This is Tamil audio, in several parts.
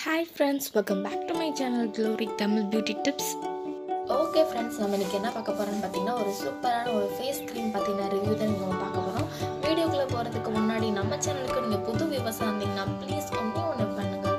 hi friends welcome back to my channel glory Tamil beauty tips okay friends நம்ம இன்னைக்கு என்ன பார்க்க போகிறோம்னு பார்த்தீங்கன்னா ஒரு சூப்பரான ஒரு ஃபேஸ் க்ரீம் பார்த்தீங்கன்னா ரிவ்யூ தான் நீங்கள் பார்க்க போகிறோம் வீடியோக்குள்ளே போகிறதுக்கு முன்னாடி நம்ம சேனலுக்கு நீங்கள் புது விவசாயம் இருந்தீங்கன்னா ப்ளீஸ் ஒன்றே ஒன்று பண்ணுங்கள்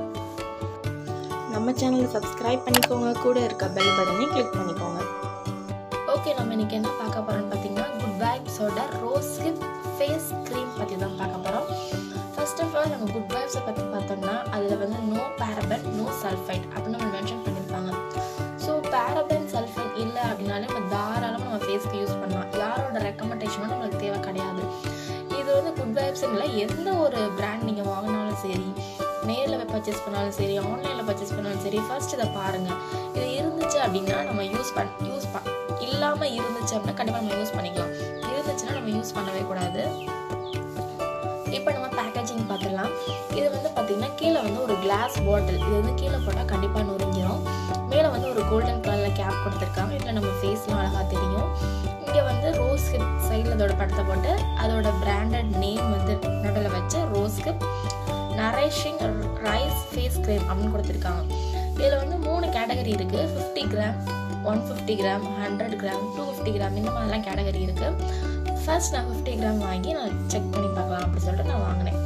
நம்ம சேனலை சப்ஸ்கிரைப் பண்ணிக்கோங்க கூட இருக்க பெல் பட்டனை கிளிக் பண்ணிக்கோங்க ஓகே நம்ம இன்னைக்கு என்ன பார்க்க போகிறோம்னு பார்த்தீங்கன்னா குட் வைப்ஸோட ரோஸ் ஹிப் ஃபேஸ் க்ரீம் பற்றி தான் பார்க்க போகிறோம் ஃபர்ஸ்ட் ஆஃப் ஆல் நம்ம குட் வைப்ஸை பற்றி பார்த்தோம்னா அதில் வந்து நோ பேரபன் நோ சல்ஃபைட் அப்படின்னு நம்ம மென்ஷன் பண்ணியிருப்பாங்க ஸோ பேரபன் சல்ஃபைட் இல்லை அப்படின்னாலே நம்ம தாராளமாக நம்ம ஃபேஸ்க்கு யூஸ் பண்ணலாம் யாரோட ரெக்கமெண்டேஷனும் நம்மளுக்கு தேவை கிடையாது இது வந்து குட் வைப்ஸ் இல்லை எந்த ஒரு பிராண்ட் நீங்கள் வாங்கினாலும் சரி நேரில் பர்ச்சேஸ் பண்ணாலும் சரி ஆன்லைனில் பர்ச்சேஸ் பண்ணாலும் சரி ஃபர்ஸ்ட் இதை பாருங்கள் இது இருந்துச்சு அப்படின்னா நம்ம யூஸ் பண் யூஸ் பண் இல்லாமல் இருந்துச்சு அப்படின்னா கண்டிப்பாக நம்ம யூஸ் பண்ணிக்கலாம் இருந்துச்சுன்னா நம்ம யூஸ் பண்ணவே கூடாது இப்போ நம்ம பேக்கேஜிங் பார்த்துடலாம் இது வந்து பார்த்திங்கன்னா கீழே வந்து ஒரு கிளாஸ் பாட்டில் இது வந்து கீழே போட்டால் கண்டிப்பாக நொறுங்கிடும் மேலே வந்து ஒரு கோல்டன் கலரில் கேப் கொடுத்துருக்காங்க இதில் நம்ம ஃபேஸ்லாம் அழகாக தெரியும் இங்கே வந்து ரோஸ் ஹிப் சைடில் அதோட படத்தை போட்டு அதோட பிராண்டட் நேம் வந்து நடுவில் வச்சு rose hip nourishing rice face cream அப்படின்னு கொடுத்துருக்காங்க இதில் வந்து மூணு கேட்டகரி இருக்குது fifty gram one fifty gram hundred gram two fifty gram இந்த மாதிரிலாம் கேட்டகரி இருக்குது ஃபர்ஸ்ட் நான் ஃபிஃப்டி கிராம் வாங்கி நான் செக் பண்ணி பார்க்கலாம் அப்படின்னு சொல்லிட்டு நான் வாங்கினேன்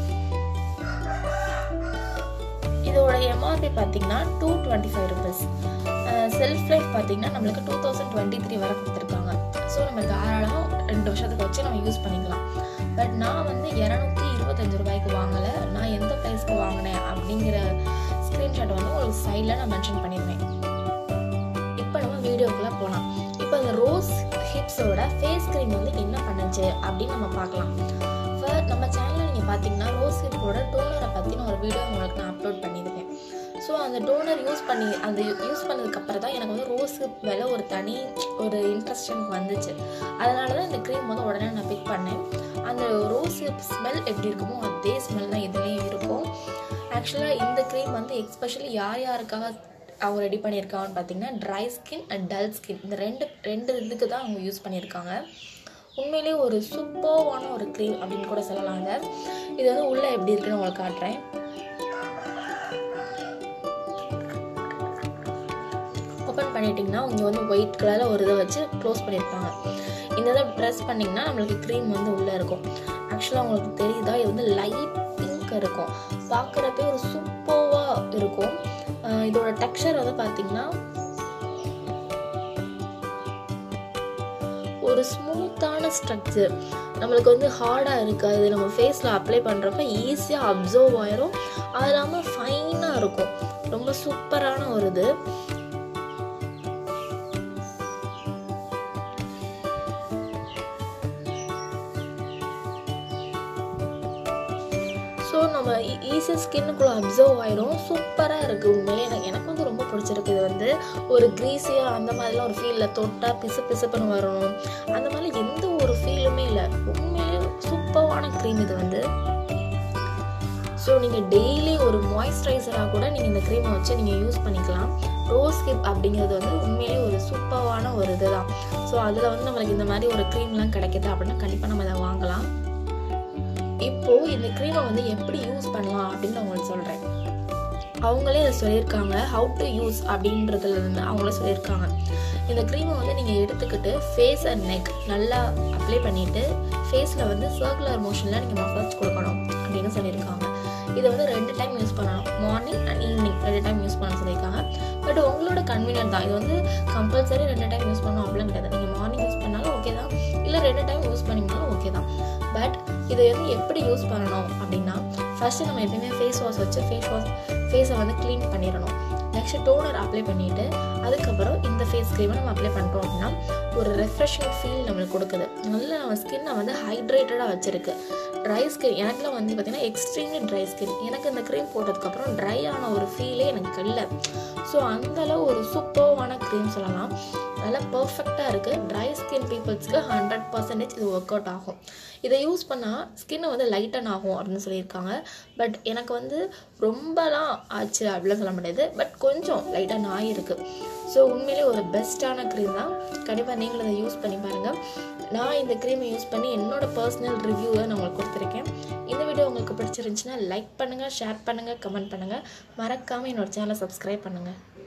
இதோட எம்ஆர்பி பார்த்தீங்கன்னா two twenty five rupees shelf life பார்த்தீங்கன்னா நம்மளுக்கு டூ தௌசண்ட் டுவெண்ட்டி த்ரீ வரை கொடுத்துருக்காங்க ஸோ நம்ம தாராளமாக ரெண்டு வருஷத்துக்கு வச்சு நம்ம யூஸ் பண்ணிக்கலாம் பட் நான் வந்து இரநூத்தி இருபத்தஞ்சு ரூபாய்க்கு வாங்கலை நான் எந்த ப்ரைஸ்க்கு வாங்கினேன் அப்படிங்கிற ஸ்க்ரீன்ஷாட் வந்து உங்களுக்கு சைடில் நான் மென்ஷன் பண்ணியிருந்தேன் இப்போ நம்ம வீடியோக்குள்ளே போகலாம் இப்போ இந்த ரோஸ் ஹிப்ஸோட ஃபேஸ் க்ரீம் வந்து என்ன பண்ணுச்சு அப்படின்னு நம்ம பார்க்கலாம் ஃபர்ஸ்ட் நம்ம சேனலில் நீங்கள் பார்த்தீங்கன்னா ரோஸ் ஹிப்போட டோனரை பற்றின ஒரு வீடியோ உங்களுக்கு நான் அப்லோட் பண்ணியிருக்கேன் ஸோ அந்த டோனர் யூஸ் பண்ணி அந்த யூஸ் பண்ணதுக்கப்புறம் தான் எனக்கு வந்து ரோஸ் ஹிப் மேலே ஒரு தனி ஒரு இன்ட்ரெஸ்ட் எனக்கு வந்துச்சு அதனால தான் இந்த க்ரீம் வந்து உடனே நான் பிக் பண்ணேன் அந்த ரோஸ் ஹிப் ஸ்மெல் எப்படி இருக்குமோ அதே ஸ்மெல் தான் இதுலேயும் இருக்கும் ஆக்சுவலாக இந்த க்ரீம் வந்து எக்ஸ்பெஷலி யார் யாருக்காக அவங்க ரெடி பண்ணியிருக்காங்கன்னு பார்த்தீங்கன்னா dry skin and dull skin இந்த ரெண்டு ரெண்டு இதுக்கு தான் அவங்க யூஸ் பண்ணியிருக்காங்க உண்மையிலேயே ஒரு சூப்பர்வான ஒரு க்ரீம் அப்படின்னு கூட சொல்லலாம் இதை இது வந்து உள்ளே எப்படி இருக்குன்னு உங்களுக்கு காட்டுறேன் ஓப்பன் பண்ணிட்டிங்கன்னா இங்கே வந்து ஒயிட் கலரில் ஒரு இதை வச்சு க்ளோஸ் பண்ணியிருப்பாங்க இந்த இதை ப்ரெஸ் பண்ணிங்கன்னா நம்மளுக்கு க்ரீம் வந்து உள்ளே இருக்கும் ஆக்சுவலாக உங்களுக்கு தெரியுதா இது வந்து லைட் பிங்க் இருக்கும் பார்க்குறப்பே ஒரு சூப்பர்வாக இருக்கும் இதோட டெக்ஸ்சர் வந்து பார்த்தீங்கன்னா ஒரு ஸ்மூத்தான ஸ்ட்ரக்சர் நம்மளுக்கு வந்து ஹார்டாக இருக்காது நம்ம ஃபேஸில் அப்ளை பண்ணுறப்ப ஈஸியாக அப்சர்வ் ஆயிரும் அது இல்லாமல் ஃபைனாக இருக்கும் ரொம்ப சூப்பரான ஒரு இது ஸோ நம்ம ஈஸியாக ஸ்கின்னுக்குள்ளே அப்சர்வ் ஆயிரும் சூப்பராக இருக்குது உண்மையிலே எனக்கு எனக்கு வந்து ரொம்ப பிடிச்சிருக்கு இது வந்து ஒரு க்ரீஸியாக அந்த மாதிரிலாம் ஒரு ஃபீலில் தொட்டால் பிசு பிசுப்புன்னு வரணும் அந்த மாதிரி எந்த ஒரு ஃபீலுமே இல்லை உண்மையிலே சூப்பரான க்ரீம் இது வந்து ஸோ நீங்கள் டெய்லி ஒரு மாய்ஸ்சரைசராக கூட நீங்கள் இந்த க்ரீமை வச்சு நீங்கள் யூஸ் பண்ணிக்கலாம் ரோஸ் ஹிப் அப்படிங்கிறது வந்து உண்மையிலேயே ஒரு சூப்பரான ஒரு இது தான் ஸோ அதில் வந்து நம்மளுக்கு இந்த மாதிரி ஒரு க்ரீம்லாம் கிடைக்கிது அப்படின்னா கண்டிப்பாக நம்ம அதை வாங்கலாம் இப்போது இந்த க்ரீமை வந்து எப்படி யூஸ் பண்ணலாம் அப்படின்னு நான் உங்களுக்கு சொல்கிறேன் அவங்களே இதை சொல்லியிருக்காங்க ஹவு டு யூஸ் அப்படின்றதுல இருந்து அவங்களே சொல்லியிருக்காங்க இந்த க்ரீமை வந்து நீங்கள் எடுத்துக்கிட்டு ஃபேஸ் அண்ட் நெக் நல்லா அப்ளை பண்ணிவிட்டு ஃபேஸில் வந்து சர்க்குலர் மோஷனில் நீங்கள் மசாஜ் கொடுக்கணும் அப்படின்னு சொல்லியிருக்காங்க இதை வந்து ரெண்டு டைம் யூஸ் பண்ணணும் மார்னிங் அண்ட் ஈவினிங் ரெண்டு டைம் யூஸ் பண்ண சொல்லியிருக்காங்க பட் உங்களோட கன்வீனியன்ட் தான் இது வந்து கம்பல்சரி ரெண்டு டைம் யூஸ் பண்ணணும் அப்படிலாம் கிடையாது நீங்கள் மார்னிங் யூஸ் பண்ணாலும் ஓகே தான் இல்லை ரெண்டு டைம் யூஸ் பண்ணிங்கனாலும் ஓகே தான் பட் இதை வந்து எப்படி யூஸ் பண்ணணும் அப்படின்னா ஃபஸ்ட்டு நம்ம எப்பயுமே ஃபேஸ் வாஷ் வச்சு ஃபேஸ் வாஷ் ஃபேஸை வந்து க்ளீன் பண்ணிடணும் நெக்ஸ்ட் டோனர் அப்ளை பண்ணிவிட்டு அதுக்கப்புறம் இந்த ஃபேஸ் க்ரீமை நம்ம அப்ளை பண்ணுறோம் அப்படின்னா ஒரு ரெஃப்ரெஷிங் ஃபீல் நம்மளுக்கு கொடுக்குது நல்ல நம்ம ஸ்கின்னை வந்து ஹைட்ரேட்டடாக வச்சுருக்கு ட்ரை ஸ்கின் எனக்குலாம் வந்து பார்த்திங்கன்னா எக்ஸ்ட்ரீம்லி ட்ரை ஸ்கின் எனக்கு இந்த க்ரீம் போட்டதுக்கப்புறம் ட்ரை ஆன ஒரு ஃபீலே எனக்கு இல்லை ஸோ அந்தளவு ஒரு சூப்பர்வான க்ரீம் சொல்லலாம் நல்லா பர்ஃபெக்டாக இருக்குது ட்ரை ஸ்கின் பீப்புள்ஸ்க்கு ஹண்ட்ரட் பர்சன்டேஜ் இது ஒர்க் அவுட் ஆகும் இதை யூஸ் பண்ணால் ஸ்கின்னை வந்து லைட்டன் ஆகும் அப்படின்னு சொல்லியிருக்காங்க பட் எனக்கு வந்து ரொம்பலாம் ஆச்சு அப்படிலாம் சொல்ல முடியாது பட் கொஞ்சம் லைட்டாக நாய் இருக்குது ஸோ உண்மையிலே ஒரு பெஸ்ட்டான க்ரீம் தான் கண்டிப்பாக நீங்களும் அதை யூஸ் பண்ணி பாருங்கள் நான் இந்த க்ரீமை யூஸ் பண்ணி என்னோட பர்சனல் ரிவ்யூவை நான் உங்களுக்கு கொடுத்துருக்கேன் இந்த வீடியோ உங்களுக்கு பிடிச்சிருந்துச்சுன்னா லைக் பண்ணுங்கள் ஷேர் பண்ணுங்கள் கமெண்ட் பண்ணுங்கள் மறக்காமல் என்னோட சேனலை சப்ஸ்கிரைப் பண்ணுங்கள்